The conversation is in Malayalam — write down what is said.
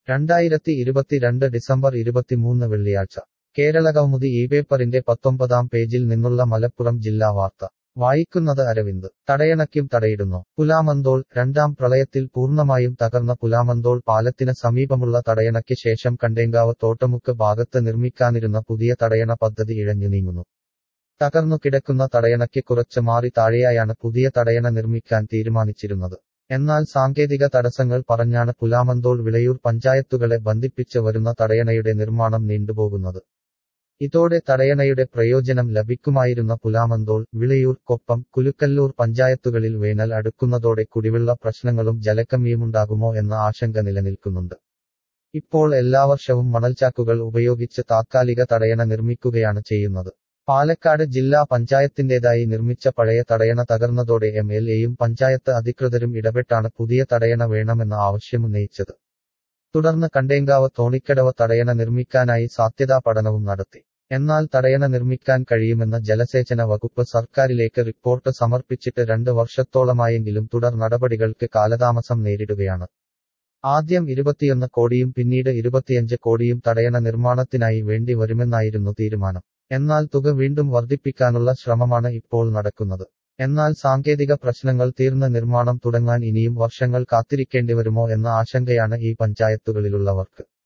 രണ്ടായിരത്തി ഇരുപത്തിരണ്ട് ഡിസംബർ ഇരുപത്തിമൂന്ന് വെള്ളിയാഴ്ച കേരളകൗമുദി ഈ പേപ്പറിന്റെ പത്തൊമ്പതാം പേജിൽ നിന്നുള്ള മലപ്പുറം ജില്ലാ വാർത്ത വായിക്കുന്നത് അരവിന്ദ് തടയണയ്ക്കും തടയിടുന്നു പുലാമന്തോൾ രണ്ടാം പ്രളയത്തിൽ പൂർണ്ണമായും തകർന്ന പുലാമന്തോൾ പാലത്തിന് സമീപമുള്ള തടയണയ്ക്ക് ശേഷം കണ്ടേങ്കാവ് തോട്ടമുക്ക് ഭാഗത്ത് നിർമ്മിക്കാനിരുന്ന പുതിയ തടയണ പദ്ധതി ഇഴഞ്ഞു നീങ്ങുന്നു തകർന്നു കിടക്കുന്ന തടയണയ്ക്ക് കുറച്ച് മാറി താഴെയായാണ് പുതിയ തടയണ നിർമ്മിക്കാൻ തീരുമാനിച്ചിരുന്നത് എന്നാൽ സാങ്കേതിക തടസ്സങ്ങൾ പറഞ്ഞാണ് പുലാമന്തോൾ വിളയൂർ പഞ്ചായത്തുകളെ ബന്ധിപ്പിച്ച് വരുന്ന തടയണയുടെ നിർമ്മാണം നീണ്ടുപോകുന്നത് ഇതോടെ തടയണയുടെ പ്രയോജനം ലഭിക്കുമായിരുന്ന പുലാമന്തോൾ വിളയൂർ കൊപ്പം കുലുക്കല്ലൂർ പഞ്ചായത്തുകളിൽ വേനൽ അടുക്കുന്നതോടെ കുടിവെള്ള പ്രശ്നങ്ങളും ജലക്കമ്മിയുമുണ്ടാകുമോ എന്ന ആശങ്ക നിലനിൽക്കുന്നുണ്ട് ഇപ്പോൾ എല്ലാ വർഷവും മണൽച്ചാക്കുകൾ ഉപയോഗിച്ച് താത്കാലിക തടയണ നിർമ്മിക്കുകയാണ് ചെയ്യുന്നത് പാലക്കാട് ജില്ലാ പഞ്ചായത്തിന്റേതായി നിർമ്മിച്ച പഴയ തടയണ തകർന്നതോടെ എം എൽ എയും പഞ്ചായത്ത് അധികൃതരും ഇടപെട്ടാണ് പുതിയ തടയണ വേണമെന്ന ആവശ്യമുന്നയിച്ചത് തുടർന്ന് കണ്ടേങ്കാവ് തോണിക്കടവ് തടയണ നിർമ്മിക്കാനായി സാധ്യതാ പഠനവും നടത്തി എന്നാൽ തടയണ നിർമ്മിക്കാൻ കഴിയുമെന്ന ജലസേചന വകുപ്പ് സർക്കാരിലേക്ക് റിപ്പോർട്ട് സമർപ്പിച്ചിട്ട് രണ്ട് വർഷത്തോളമായെങ്കിലും തുടർ നടപടികൾക്ക് കാലതാമസം നേരിടുകയാണ് ആദ്യം ഇരുപത്തിയൊന്ന് കോടിയും പിന്നീട് ഇരുപത്തിയഞ്ച് കോടിയും തടയണ നിർമ്മാണത്തിനായി വേണ്ടി വരുമെന്നായിരുന്നു തീരുമാനം എന്നാൽ തുക വീണ്ടും വർദ്ധിപ്പിക്കാനുള്ള ശ്രമമാണ് ഇപ്പോൾ നടക്കുന്നത് എന്നാൽ സാങ്കേതിക പ്രശ്നങ്ങൾ തീർന്ന് നിർമ്മാണം തുടങ്ങാൻ ഇനിയും വർഷങ്ങൾ കാത്തിരിക്കേണ്ടിവരുമോ എന്ന ആശങ്കയാണ് ഈ പഞ്ചായത്തുകളിലുള്ളവർക്ക്